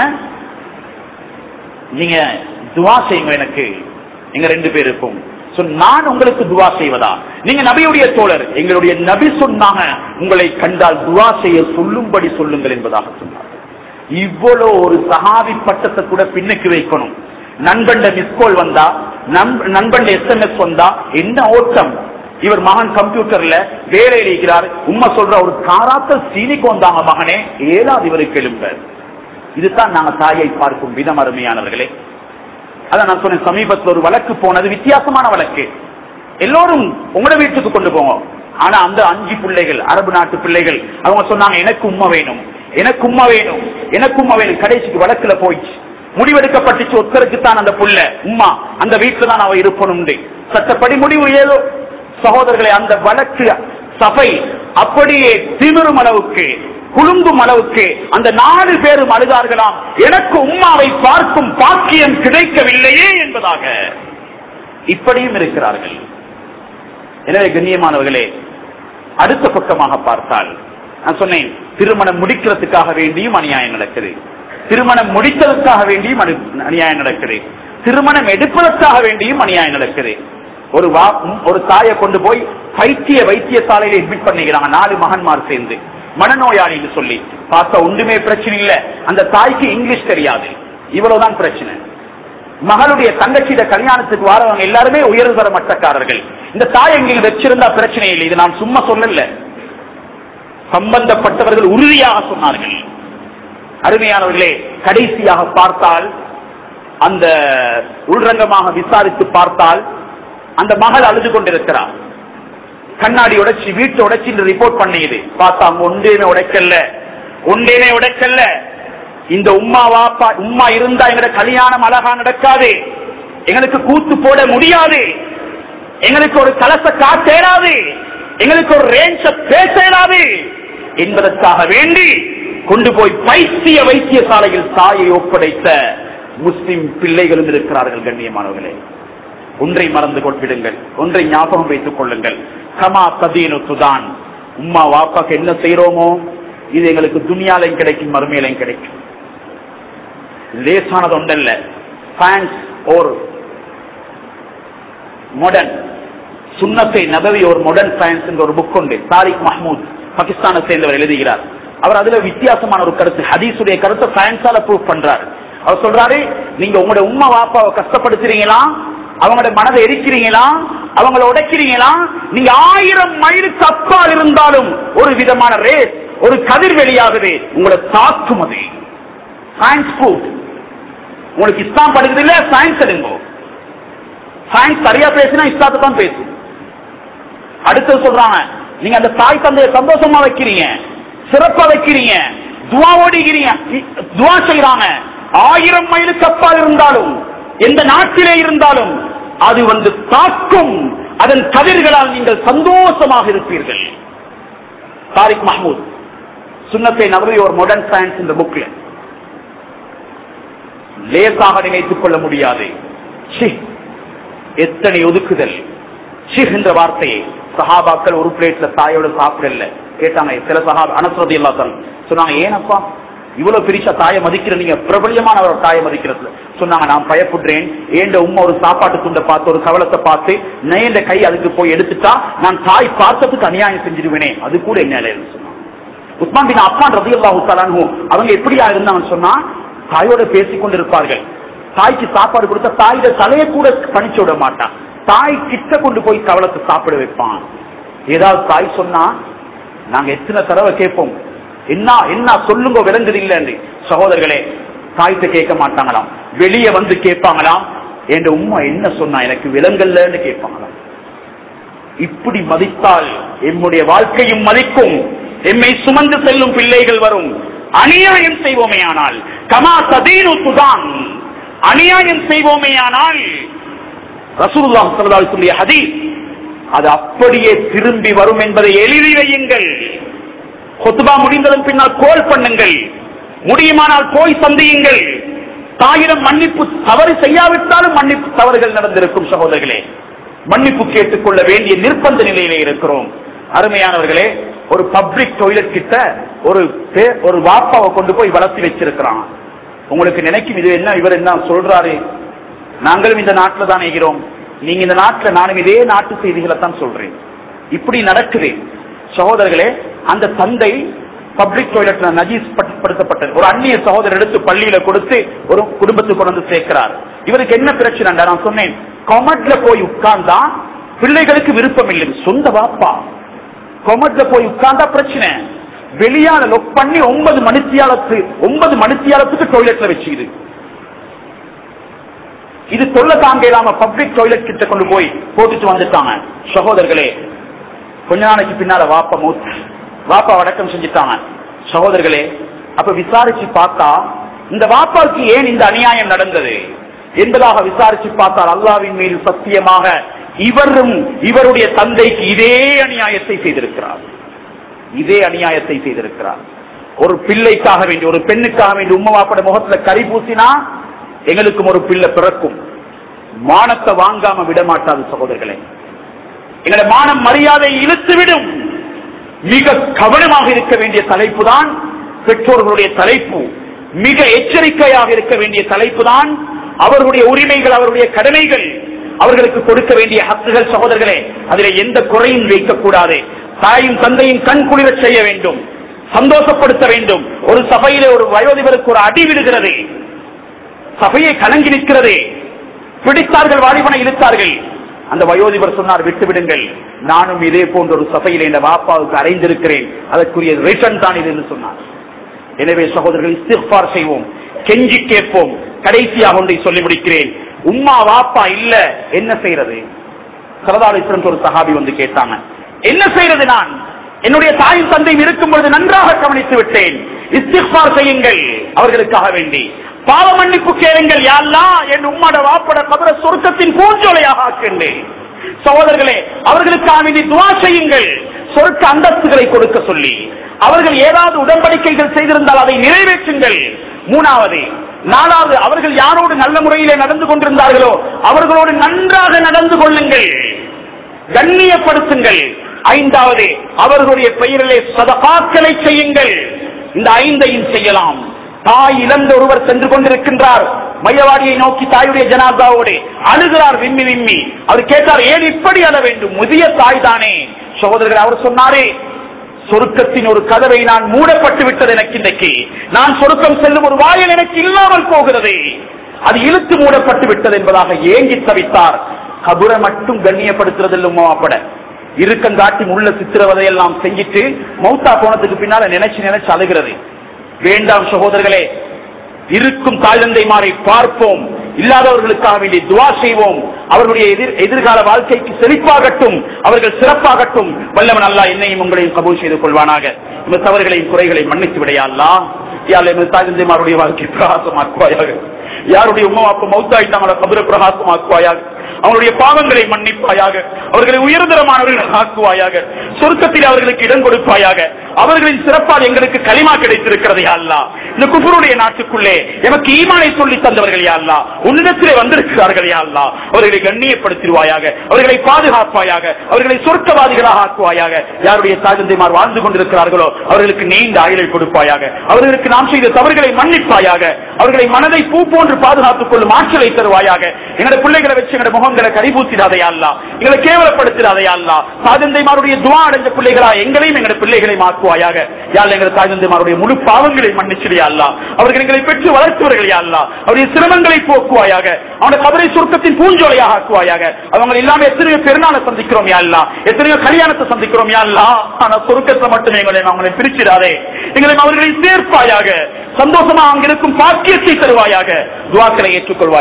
Speaker 1: நீங்க துவா செய்யுங்க எனக்கு எங்க ரெண்டு பேருக்கும் So, நான் உங்களுக்கு துவா செய்வதா நீங்க நபியுடைய தோழர் எங்களுடைய நபி சொன்னாங்க உங்களை கண்டால் துவா செய்ய சொல்லும்படி சொல்லுங்கள் என்பதாக சொன்னார் இவ்வளவு ஒரு சஹாபி பட்டத்தை கூட பின்னுக்கு வைக்கணும் நண்பண்ட மிஸ்கோல் வந்தா நண்ப- நண்பண்ட எஸ்எம்எஸ் வந்தா என்ன ஓட்டம் இவர் மகன் கம்ப்யூட்டர்ல வேலையில் இருக்கிறார் உம்மா சொல்ற ஒரு காராத்த சீனிக்கு வந்தாங்க மகனே ஏதாவது இவருக்கு எழும்ப இதுதான் நாங்க தாயை பார்க்கும் விதம் அருமையானவர்களே அதான் நான் சொன்னேன் சமீபத்தில் ஒரு வழக்கு போனது வித்தியாசமான வழக்கு எல்லோரும் உங்களோட வீட்டுக்கு கொண்டு போவோம் ஆனா அந்த அஞ்சு பிள்ளைகள் அரபு நாட்டு பிள்ளைகள் அவங்க சொன்னாங்க எனக்கு உம்மா வேணும் எனக்கு உம்மா வேணும் எனக்கு உம்மா வேணும் கடைசிக்கு வழக்குல போயிடுச்சு முடிவெடுக்கப்பட்டுச்சு ஒருத்தருக்கு தான் அந்த புள்ள உம்மா அந்த வீட்டுல தான் அவ இருப்பணும் சட்டப்படி முடிவு ஏதோ சகோதரர்களே அந்த வழக்கு சபை அப்படியே திமிரும் அளவுக்கு குலுங்கும் அளவுக்கு அந்த நாலு பேரும் அழுதார்களாம் எனக்கு உம்மாவை பார்க்கும் பாக்கியம் கிடைக்கவில்லையே என்பதாக இப்படியும் இருக்கிறார்கள் எனவே கண்ணியமானவர்களே அடுத்த பக்கமாக பார்த்தால் நான் சொன்னேன் திருமணம் முடிக்கிறதுக்காக வேண்டியும் அநியாயம் நடக்குது திருமணம் முடித்ததற்காக வேண்டியும் அனு- அநியாயம் நடக்குது திருமணம் எடுப்பதற்காக வேண்டியும் அநியாயம் நடக்குது ஒரு வா ஒரு தாயை கொண்டு போய் பைத்திய வைத்தியசாலையில அட்மிட் பண்ணிக்கிறாங்க நாலு மகன்மார் சேர்ந்து மனநோயாளின்னு சொல்லி பார்த்தா ஒன்றுமே பிரச்சனை இல்ல அந்த தாய்க்கு இங்கிலீஷ் தெரியாது இவ்வளவுதான் பிரச்சனை மகளுடைய தங்கச்சியிட கல்யாணத்துக்கு வரவங்க எல்லாருமே உயர்தர மட்டக்காரர்கள் இந்த தாய் எங்களுக்கு வச்சிருந்தா பிரச்சனை இல்லை இது நான் சும்மா சொல்லல சம்பந்தப்பட்டவர்கள் உறுதியாக சொன்னார்கள் அருமையானவர்களே கடைசியாக பார்த்தால் அந்த உள்ரங்கமாக விசாரித்து பார்த்தால் அந்த மகள் அழுது கொண்டிருக்கிறார் கண்ணாடி உடைச்சு வீட்டை உடைச்சு ரிப்போர்ட் பண்ணியது பார்த்தா அங்க ஒன்றேமே உடைக்கல ஒன்றேமே உடைக்கல இந்த உம்மா வாப்பா உம்மா இருந்தா எங்கட கல்யாணம் அழகா நடக்காது எங்களுக்கு கூத்து போட முடியாது எங்களுக்கு ஒரு கலச காட்டேறாது எங்களுக்கு ஒரு ரேஞ்ச பேசேறாது என்பதற்காக வேண்டி கொண்டு போய் பைத்திய வைத்தியசாலையில் தாயை ஒப்படைத்த முஸ்லிம் பிள்ளைகளும் இருக்கிறார்கள் கண்ணியமானவர்களே ஒன்றை மறந்து கொள்விடுங்கள் ஒன்றை ஞாபகம் வைத்துக் கொள்ளுங்கள் கமா சதீனு சுதான் உம்மா வாப்பாக்கு என்ன செய்யறோமோ இது எங்களுக்கு துணியாலையும் கிடைக்கும் மறுமையிலையும் கிடைக்கும் லேசானது ஒன்றல்ல சயின்ஸ் ஒரு மாடர்ன் சுன்னத்தை நபவி ஒரு மாடர்ன் சயின்ஸ் என்ற ஒரு புக் உண்டு தாரிக் மஹமூத் பாகிஸ்தானை சேர்ந்தவர் எழுதுகிறார் அவர் அதுல வித்தியாசமான ஒரு கருத்து ஹதீஸுடைய கருத்தை சயின்ஸால ப்ரூவ் பண்றாரு அவர் சொல்றாரு நீங்க உங்களோட உம்மா வாப்பாவை கஷ்டப்படுத்துறீங்களா அவங்களோட மனதை எரிக்கிறீங்களா அவங்கள உடைக்கிறீங்களா நீங்க ஆயிரம் மைலுக்கு அப்பால் இருந்தாலும் ஒரு விதமான ரேஸ் ஒரு கதிர் வெளியாகுது உங்களை தாக்கும் அது சயின்ஸ் ப்ரூஃப் உங்களுக்கு இஸ்லாம் படிக்கிறது இல்ல சயின்ஸ் எடுங்கோ சயின்ஸ் சரியா பேசினா இஸ்லாத்தை தான் பேசும் அடுத்தது சொல்றாங்க நீங்க அந்த தாய் தந்தைய சந்தோஷமா வைக்கிறீங்க சிறப்பா வைக்கிறீங்க துவா ஓடிக்கிறீங்க துவா செய்யறாங்க ஆயிரம் மைலுக்கு அப்பால் இருந்தாலும் எந்த நாட்டிலே இருந்தாலும் அது வந்து தாக்கும் அதன் கதிர்களால் நீங்கள் சந்தோஷமாக இருப்பீர்கள் தாரிக் மஹமூத் சுன்னத்தை நபரி ஒரு மாடர்ன் சயின்ஸ் இந்த புக்ல லேசாக நினைத்துக் கொள்ள முடியாது சி எத்தனை ஒதுக்குதல் சி என்ற வார்த்தையை சஹாபாக்கள் ஒரு பிளேட்ல தாயோட சாப்பிடல கேட்டாங்க சில சஹா அனஸ்ரதி இல்லா சொன்னாங்க ஏனப்பா இவ்வளவு பிரிச்சா தாயை மதிக்கிற நீங்க பிரபலியமான ஒரு தாயை மதிக்கிறது சொன்னாங்க நான் பயப்படுறேன் ஏண்ட உம்மா ஒரு சாப்பாட்டு துண்டை பார்த்து ஒரு கவலத்தை பார்த்து நேண்ட கை அதுக்கு போய் எடுத்துட்டா நான் தாய் பார்த்ததுக்கு அநியாயம் செஞ்சிருவேனே அது கூட என்ன சொன்னாங்க உஸ்மான் பின் அப்பான் ரதி அல்லாஹு அவங்க எப்படியா இருந்தாங்கன்னு சொன்னா தாயோட பேசிக் கொண்டிருப்பார்கள் தாய்க்கு சாப்பாடு கொடுத்த தாயோட தலையை கூட பணிச்சு விட மாட்டான் தாய் கிட்ட கொண்டு போய் கவலத்தை சாப்பிட வைப்பான் ஏதாவது தாய் சொன்னா நாங்க எத்தனை தடவை கேட்போம் என்ன என்ன சொல்லுங்க விளங்குது இல்லைன்னு சகோதரர்களே தாய்த்த கேட்க மாட்டாங்களாம் வெளியே வந்து கேட்பாங்களாம் என் உம்மா என்ன சொன்னா எனக்கு விலங்கல்லன்னு கேட்பாங்களாம் இப்படி மதித்தால் எம்முடைய வாழ்க்கையும் மதிக்கும் எம்மை சுமந்து செல்லும் பிள்ளைகள் வரும் அநியாயம் செய்வோமே ஆனால் கமா சதீனு சுதான் அநியாயம் செய்வோமே ஆனால் ரசூலுல்லாஹ் ஸல்லல்லாஹு அலைஹி வஸல்லம் ஹதீஸ் அது அப்படியே திரும்பி வரும் என்பதை எழுதி வையுங்கள் கொத்துபா முடிந்ததன் பின்னால் கோல் பண்ணுங்கள் முடியுமானால் போய் சந்தியுங்கள் தாயிடம் மன்னிப்பு தவறு செய்யாவிட்டாலும் மன்னிப்பு தவறுகள் நடந்திருக்கும் சகோதரர்களே மன்னிப்பு கேட்டுக்கொள்ள வேண்டிய நிர்பந்த நிலையிலே இருக்கிறோம் அருமையானவர்களே ஒரு பப்ளிக் டாய்லெட் கிட்ட ஒரு பே- ஒரு வாப்பாவை கொண்டு போய் வளர்த்தி வச்சிருக்கிறான் உங்களுக்கு நினைக்கும் இது என்ன இவர் என்ன சொல்றாரு நாங்களும் இந்த நாட்டில் தான் இருக்கிறோம் நீங்க இந்த நாட்டில் நானும் இதே நாட்டு செய்திகளை தான் சொல்றேன் இப்படி நடக்குது சகோதரர்களே அந்த தந்தை பப்ளிக் டாய்லெட்ல நஜீஸ் பட்- படுத்தப்பட்டது ஒரு அந்நிய சகோதரர் எடுத்து பள்ளியில கொடுத்து ஒரு குடும்பத்துக்கு கொண்டு வந்து சேர்க்கிறார் இவருக்கு என்ன பிரச்சனை நான் சொன்னேன் கொமட்ல போய் உட்கார்ந்தா பிள்ளைகளுக்கு விருப்பம் இல்லை சொந்த வாப்பா கொமட்ல போய் உட்கார்ந்தா பிரச்சனை வெளியால லொக் பண்ணி ஒன்பது மணித்தியாலத்து ஒன்பது மணித்தியாலத்துக்கு டாய்லெட்ல வச்சுக்குது இது சொல்ல தாங்க இல்லாம பப்ளிக் டாய்லெட் கிட்ட கொண்டு போய் போட்டுட்டு வந்துட்டாங்க சகோதரர்களே கொஞ்ச நாளைக்கு பின்னால வாப்பா மூத்து வாப்பா வடக்கம் செஞ்சுட்டாங்க சகோதரர்களே அப்ப விசாரிச்சு பார்த்தா இந்த வாப்பாவுக்கு ஏன் இந்த அநியாயம் நடந்தது என்பதாக விசாரிச்சு பார்த்தால் அல்லாவின் மீது சத்தியமாக இவரும் இவருடைய தந்தைக்கு இதே அநியாயத்தை செய்திருக்கிறார் இதே அநியாயத்தை செய்திருக்கிறார் ஒரு பிள்ளைக்காக வேண்டி ஒரு பெண்ணுக்காக வேண்டி உம்மா வாப்பட முகத்துல கரி பூசினா எங்களுக்கும் ஒரு பிள்ளை பிறக்கும் மானத்தை வாங்காம விட மாட்டாது சகோதரர்களே எங்களோட மானம் மரியாதை இழுத்துவிடும் மிக கவனமாக இருக்க வேண்டிய தலைப்பு தான் பெற்றோர்களுடைய தலைப்பு மிக எச்சரிக்கையாக இருக்க வேண்டிய தலைப்பு தான் அவர்களுடைய உரிமைகள் அவருடைய கடமைகள் அவர்களுக்கு கொடுக்க வேண்டிய ஹக்குகள் சகோதரர்களே அதில் எந்த குறையும் வைக்கக்கூடாது தாயும் தந்தையும் கண் குளிரச் செய்ய வேண்டும் சந்தோஷப்படுத்த வேண்டும் ஒரு சபையிலே ஒரு வயோதிபருக்கு ஒரு அடி விடுகிறது சபையை கலங்கி நிற்கிறது பிடித்தார்கள் வாலிபனை இழுத்தார்கள் அந்த வயோதிபர் சொன்னார் விட்டு விடுங்கள் நானும் இதே போன்ற ஒரு சபையில் என் வாப்பாவுக்கு அறைந்திருக்கிறேன் அதற்குரிய ரிட்டர்ன் தான் இது என்று சொன்னார் எனவே சகோதரர்கள் இஸ்திஃபார் செய்வோம் கெஞ்சி கேட்போம் கடைசியாக ஒன்றை சொல்லி முடிக்கிறேன் உம்மா வாப்பா இல்ல என்ன செய்யறது சரதாலேஸ்வரன் ஒரு சஹாபி வந்து கேட்டாங்க என்ன செய்யறது நான் என்னுடைய தாயும் தந்தையும் இருக்கும் பொழுது நன்றாக கவனித்து விட்டேன் இஸ்திக்பார் செய்யுங்கள் அவர்களுக்காக வேண்டி பாவ மன்னிப்பு கேளுங்கள் யாழ்லா என் உம்மாட வாப்பட கபர சொர்க்கத்தின் பூஞ்சோலையாக ஆக்கின்றேன் சகோதரர்களே அவர்களுக்காக வேண்டி துவா செய்யுங்கள் சொர்க்க அந்தஸ்துகளை கொடுக்க சொல்லி அவர்கள் ஏதாவது உடன்படிக்கைகள் செய்திருந்தால் அதை நிறைவேற்றுங்கள் மூணாவது நாலாவது அவர்கள் யாரோடு நல்ல முறையிலே நடந்து கொண்டிருந்தார்களோ அவர்களோடு நன்றாக நடந்து கொள்ளுங்கள் கண்ணியப்படுத்துங்கள் ஐந்தாவது அவர்களுடைய பெயரிலே சதகாக்களை செய்யுங்கள் இந்த ஐந்தையும் செய்யலாம் தாய் இழந்த ஒருவர் சென்று கொண்டிருக்கின்றார் மையவாடியை நோக்கி தாயுடைய ஜனாதாவோடு அழுகிறார் விம்மி விம்மி அவர் கேட்டார் ஏன் இப்படி அழ வேண்டும் முதிய தாய் தானே சகோதரர்கள் அவர் சொன்னாரே சொருக்கத்தின் ஒரு கதவை நான் மூடப்பட்டு விட்டது எனக்கு இன்றைக்கு நான் சொருக்கம் செல்லும் ஒரு வாயில் எனக்கு இல்லாமல் போகிறது அது இழுத்து மூடப்பட்டு விட்டது என்பதாக ஏங்கி தவித்தார் கபுரை மட்டும் கண்ணியப்படுத்துறது இல்லமோ அப்பட இருக்கங்காட்டி உள்ள சித்திரவதையெல்லாம் செஞ்சிட்டு மௌத்தா போனதுக்கு பின்னால நினைச்சு நினைச்சு அழுகிறது வேண்டாம் சகோதரர்களே இருக்கும் தாய்தந்தைமாரை பார்ப்போம் இல்லாதவர்களுக்காக வேண்டிய துவா செய்வோம் அவர்களுடைய எதிர் எதிர்கால வாழ்க்கைக்கு செழிப்பாகட்டும் அவர்கள் சிறப்பாகட்டும் வல்லவன் அல்லா என்னையும் உங்களையும் கபூல் செய்து கொள்வானாக இந்த தவறுகளையும் குறைகளை மன்னித்து விடையா அல்லா யாழ் எமது தாய்தந்தைமாருடைய வாழ்க்கை பிரகாசமாக்குவாயாக யாருடைய உமா அப்ப மௌத்தாயிட்டாங்களோ கபுர பிரகாசமாக்குவாயாக அவருடைய பாவங்களை மன்னிப்பாயாக அவர்களை உயர்தரமானவர்கள் ஆக்குவாயாக சொர்க்கத்தில் அவர்களுக்கு இடம் கொடுப்பாயாக அவர்களின் சிறப்பால் எங்களுக்கு களிமா கிடைத்திருக்கிறது அல்லா இந்த குபுருடைய நாட்டுக்குள்ளே எமக்கு ஈமானை சொல்லி தந்தவர்கள் யாழ்லா உன்னிடத்திலே வந்திருக்கிறார்கள் யாழ்லா அவர்களை கண்ணியப்படுத்திடுவாயாக அவர்களை பாதுகாப்பாயாக அவர்களை சொர்க்கவாதிகளாக ஆக்குவாயாக யாருடைய தாஜந்தைமார் வாழ்ந்து கொண்டிருக்கிறார்களோ அவர்களுக்கு நீண்ட ஆயுளை கொடுப்பாயாக அவர்களுக்கு நாம் செய்த தவறுகளை மன்னிப்பாயாக அவர்களை மனதை பூ போன்று பாதுகாத்துக் கொள்ளும் ஆற்றலை தருவாயாக எங்களுடைய பிள்ளைகளை வச்சு எங்களுடைய முகங்களை கரிபூத்திடாதையா அல்லா எங்களை கேவலப்படுத்திடாதையா அல்லா தாஜந்தைமாருடைய துவா அடைஞ்ச பிள்ளைகளா எங்களையும் எங்களுடைய பிள்ளைகளை மாற்றுவாயாக யாழ் எங்கள் தாஜந்தைமாருடைய முழு பாவங்களை மன்னிச்சிடியா அல்லா அவர்கள் எங்களை பெற்று வளர்த்தவர்கள் யா அல்லா அவருடைய சிரமங்களை போக்குவாயாக அவனுடைய கபரை சுருக்கத்தின் பூஞ்சோலையாக ஆக்குவாயாக அவங்க இல்லாம எத்தனையோ பெருநாளை சந்திக்கிறோம் யா அல்லா எத்தனையோ கல்யாணத்தை சந்திக்கிறோம் யா அல்லா ஆனா சுருக்கத்தை மட்டுமே எங்களை அவங்களை பிரிச்சிடாதே எங்களை அவர்களை சேர்ப்பாயாக சந்தோஷமா அங்கிருக்கும் பாக்கியத்தை தருவாயாக துவாக்களை ஏற்றுக்கொள்வாய்